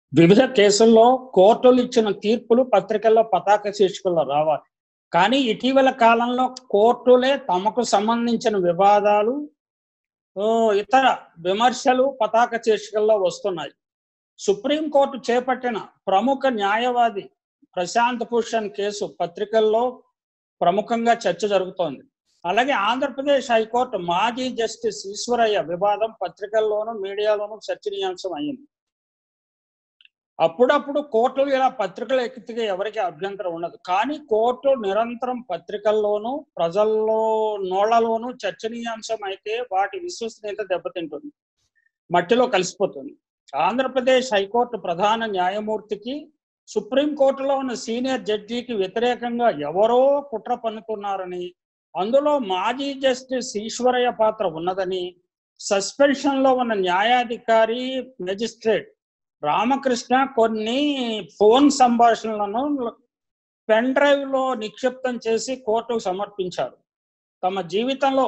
వివిధ కేసుల్లో కోర్టులు ఇచ్చిన తీర్పులు పత్రికల్లో పతాక శీర్షికల్లో రావాలి కానీ ఇటీవల కాలంలో కోర్టులే తమకు సంబంధించిన వివాదాలు ఓ, ఇతర విమర్శలు పతాక శీర్షికల్లో వస్తున్నాయి సుప్రీంకోర్టు చేపట్టిన ప్రముఖ న్యాయవాది ప్రశాంత్ భూషణ్ కేసు పత్రికల్లో ప్రముఖంగా చర్చ జరుగుతోంది అలాగే ఆంధ్రప్రదేశ్ హైకోర్టు మాజీ జస్టిస్ ఈశ్వరయ్య వివాదం పత్రికల్లోనూ మీడియాలోనూ చర్చనీయాంశం అయింది అప్పుడప్పుడు కోర్టులు ఇలా పత్రికలు ఎక్కితే ఎవరికి అభ్యంతరం ఉండదు కానీ కోర్టు నిరంతరం పత్రికల్లోనూ ప్రజల్లో నోళ్లలోనూ చర్చనీయాంశం అయితే వాటి విశ్వసనీయత దెబ్బతింటుంది మట్టిలో కలిసిపోతుంది ఆంధ్రప్రదేశ్ హైకోర్టు ప్రధాన న్యాయమూర్తికి సుప్రీంకోర్టులో ఉన్న సీనియర్ జడ్జికి వ్యతిరేకంగా ఎవరో కుట్ర పన్నుతున్నారని అందులో మాజీ జస్టిస్ ఈశ్వరయ్య పాత్ర ఉన్నదని సస్పెన్షన్ లో ఉన్న న్యాయాధికారి మెజిస్ట్రేట్ రామకృష్ణ కొన్ని ఫోన్ సంభాషణలను పెన్ డ్రైవ్ లో నిక్షిప్తం చేసి కోర్టుకు సమర్పించారు తమ జీవితంలో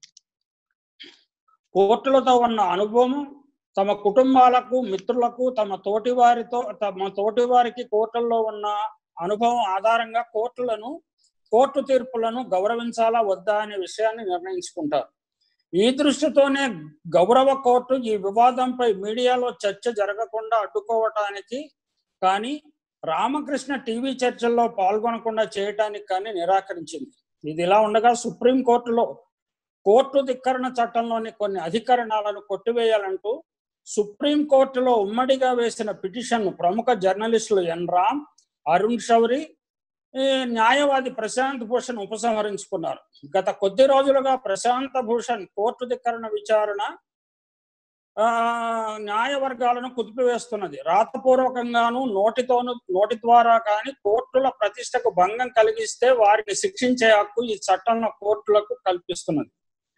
కోర్టులతో ఉన్న అనుభవం తమ కుటుంబాలకు మిత్రులకు తమ తోటి వారితో తమ తోటి వారికి కోర్టుల్లో ఉన్న అనుభవం ఆధారంగా కోర్టులను కోర్టు తీర్పులను గౌరవించాలా వద్దా అనే విషయాన్ని నిర్ణయించుకుంటారు ఈ దృష్టితోనే గౌరవ కోర్టు ఈ వివాదంపై మీడియాలో చర్చ జరగకుండా అడ్డుకోవటానికి కానీ రామకృష్ణ టీవీ చర్చల్లో పాల్గొనకుండా చేయటానికి కానీ నిరాకరించింది ఇది ఇలా ఉండగా సుప్రీం కోర్టులో కోర్టు ధిక్కరణ చట్టంలోని కొన్ని అధికరణాలను కొట్టివేయాలంటూ సుప్రీం కోర్టులో ఉమ్మడిగా వేసిన పిటిషన్ ప్రముఖ జర్నలిస్టులు ఎన్ రామ్ అరుణ్ శౌరి ఈ న్యాయవాది ప్రశాంత్ భూషణ్ ఉపసంహరించుకున్నారు గత కొద్ది రోజులుగా ప్రశాంత భూషణ్ కోర్టు ధిక్కరణ విచారణ ఆ, న్యాయ వర్గాలను కుదిపివేస్తున్నది రాతపూర్వకంగాను నోటితోను నోటి ద్వారా కానీ కోర్టుల ప్రతిష్టకు భంగం కలిగిస్తే వారిని శిక్షించే హక్కు ఈ చట్టంలో కోర్టులకు కల్పిస్తున్నది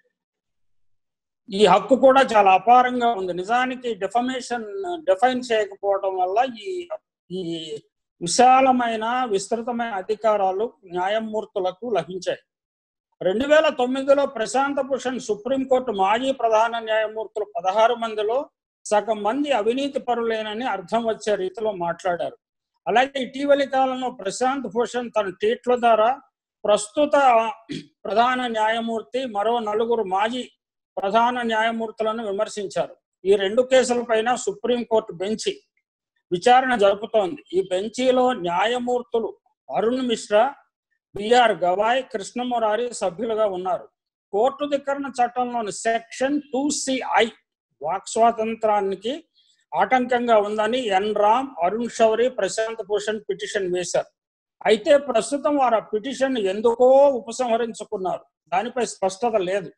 ఈ హక్కు కూడా చాలా అపారంగా ఉంది నిజానికి డిఫమేషన్ డిఫైన్ చేయకపోవడం వల్ల ఈ ఈ విశాలమైన విస్తృతమైన అధికారాలు న్యాయమూర్తులకు లభించాయి రెండు వేల తొమ్మిదిలో ప్రశాంత భూషణ్ సుప్రీంకోర్టు మాజీ ప్రధాన న్యాయమూర్తులు పదహారు మందిలో సగం మంది అవినీతి పరులేనని అర్థం వచ్చే రీతిలో మాట్లాడారు అలాగే ఇటీవలి కాలంలో ప్రశాంత్ భూషణ్ తన ట్వీట్ల ద్వారా ప్రస్తుత ప్రధాన న్యాయమూర్తి మరో నలుగురు మాజీ ప్రధాన న్యాయమూర్తులను విమర్శించారు ఈ రెండు కేసులపైన సుప్రీంకోర్టు బెంచి విచారణ జరుపుతోంది ఈ బెంచీలో న్యాయమూర్తులు అరుణ్ మిశ్రా బిఆర్ గవాయ్ కృష్ణమురారి సభ్యులుగా ఉన్నారు కోర్టు ధిక్కరణ చట్టంలోని సెక్షన్ టూ సిఐ వాక్ స్వాతంత్రానికి ఆటంకంగా ఉందని ఎన్ రామ్ అరుణ్ శౌరి ప్రశాంత్ భూషణ్ పిటిషన్ వేశారు అయితే ప్రస్తుతం వారు ఆ పిటిషన్ ఎందుకో ఉపసంహరించుకున్నారు దానిపై స్పష్టత లేదు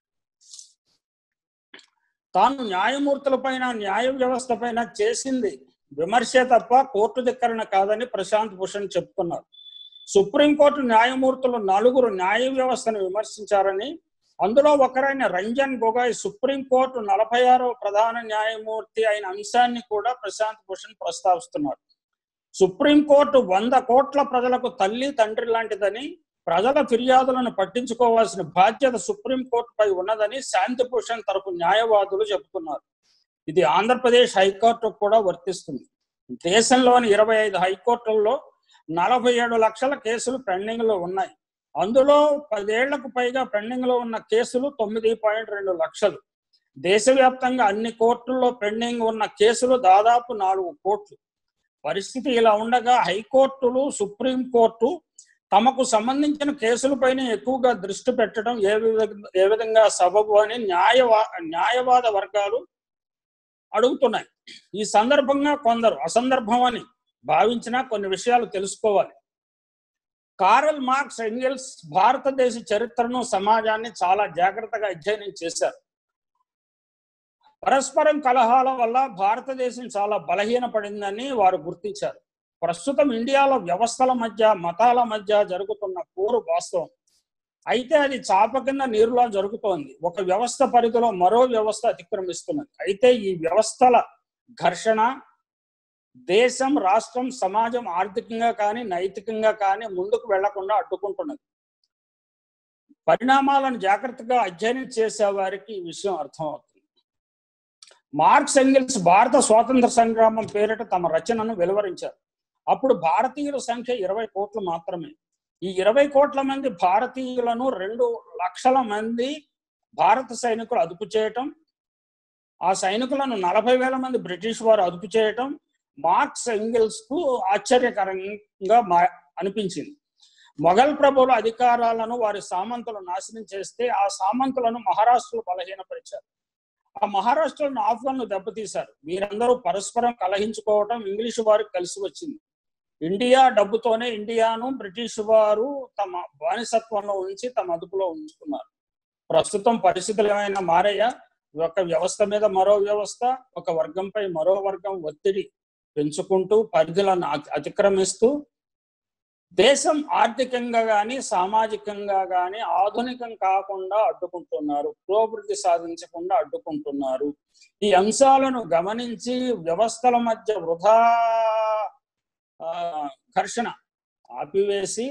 తాను న్యాయమూర్తుల పైన న్యాయ వ్యవస్థ పైన చేసింది విమర్శే తప్ప కోర్టు ధిక్కరణ కాదని ప్రశాంత్ భూషణ్ చెప్తున్నారు సుప్రీంకోర్టు న్యాయమూర్తులు నలుగురు న్యాయ వ్యవస్థను విమర్శించారని అందులో ఒకరైన రంజన్ గొగోయ్ సుప్రీంకోర్టు నలభై ఆరో ప్రధాన న్యాయమూర్తి అయిన అంశాన్ని కూడా ప్రశాంత్ భూషణ్ ప్రస్తావిస్తున్నారు సుప్రీంకోర్టు వంద కోట్ల ప్రజలకు తల్లి తండ్రి లాంటిదని ప్రజల ఫిర్యాదులను పట్టించుకోవాల్సిన బాధ్యత సుప్రీంకోర్టుపై ఉన్నదని శాంతిభూషణ్ తరపు న్యాయవాదులు చెబుతున్నారు ఇది ఆంధ్రప్రదేశ్ హైకోర్టుకు కూడా వర్తిస్తుంది దేశంలోని ఇరవై ఐదు హైకోర్టుల్లో నలభై ఏడు లక్షల కేసులు పెండింగ్ లో ఉన్నాయి అందులో పదేళ్లకు పైగా పెండింగ్ లో ఉన్న కేసులు తొమ్మిది పాయింట్ రెండు లక్షలు దేశవ్యాప్తంగా అన్ని కోర్టుల్లో పెండింగ్ ఉన్న కేసులు దాదాపు నాలుగు కోట్లు పరిస్థితి ఇలా ఉండగా హైకోర్టులు సుప్రీంకోర్టు తమకు సంబంధించిన కేసులపైన ఎక్కువగా దృష్టి పెట్టడం ఏ విధంగా ఏ విధంగా సబబు అని న్యాయవా న్యాయవాద వర్గాలు అడుగుతున్నాయి ఈ సందర్భంగా కొందరు అసందర్భం అని భావించినా కొన్ని విషయాలు తెలుసుకోవాలి కారల్ మార్క్స్ ఎంగెల్స్ భారతదేశ చరిత్రను సమాజాన్ని చాలా జాగ్రత్తగా అధ్యయనం చేశారు పరస్పరం కలహాల వల్ల భారతదేశం చాలా బలహీనపడిందని వారు గుర్తించారు ప్రస్తుతం ఇండియాలో వ్యవస్థల మధ్య మతాల మధ్య జరుగుతున్న పోరు వాస్తవం అయితే అది చాప కింద నీరులా జరుగుతోంది ఒక వ్యవస్థ పరిధిలో మరో వ్యవస్థ అతిక్రమిస్తున్నది అయితే ఈ వ్యవస్థల ఘర్షణ దేశం రాష్ట్రం సమాజం ఆర్థికంగా కానీ నైతికంగా కానీ ముందుకు వెళ్లకుండా అడ్డుకుంటున్నది పరిణామాలను జాగ్రత్తగా అధ్యయనం చేసే వారికి ఈ విషయం అర్థమవుతుంది మార్క్స్ ఎంగిల్స్ భారత స్వాతంత్ర సంగ్రామం పేరిట తమ రచనను వెలువరించారు అప్పుడు భారతీయుల సంఖ్య ఇరవై కోట్లు మాత్రమే ఈ ఇరవై కోట్ల మంది భారతీయులను రెండు లక్షల మంది భారత సైనికులు అదుపు చేయటం ఆ సైనికులను నలభై వేల మంది బ్రిటిష్ వారు అదుపు చేయటం మార్క్స్ ఎంగిల్స్ కు ఆశ్చర్యకరంగా మా అనిపించింది మొఘల్ ప్రభువుల అధికారాలను వారి సామంతులు నాశనం చేస్తే ఆ సామంతులను మహారాష్ట్రలో బలహీనపరిచారు ఆ మహారాష్ట్రలో ఆఫ్ఘన్లు దెబ్బతీశారు వీరందరూ పరస్పరం కలహించుకోవటం ఇంగ్లీష్ వారికి కలిసి వచ్చింది ఇండియా డబ్బుతోనే ఇండియాను బ్రిటిష్ వారు తమ బానిసత్వంలో ఉంచి తమ అదుపులో ఉంచుకున్నారు ప్రస్తుతం పరిస్థితులు ఏమైనా మారాయా ఒక వ్యవస్థ మీద మరో వ్యవస్థ ఒక వర్గంపై మరో వర్గం ఒత్తిడి పెంచుకుంటూ పరిధులను అతి- అతిక్రమిస్తూ దేశం ఆర్థికంగా గాని సామాజికంగా గాని ఆధునికం కాకుండా అడ్డుకుంటున్నారు పురోభివృద్ధి సాధించకుండా అడ్డుకుంటున్నారు ఈ అంశాలను గమనించి వ్యవస్థల మధ్య వృధా ఆ, ఘర్షణ ఆపివేసి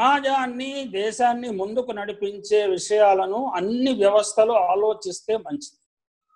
సమాజాన్ని దేశాన్ని ముందుకు నడిపించే విషయాలను అన్ని వ్యవస్థలు ఆలోచిస్తే మంచిది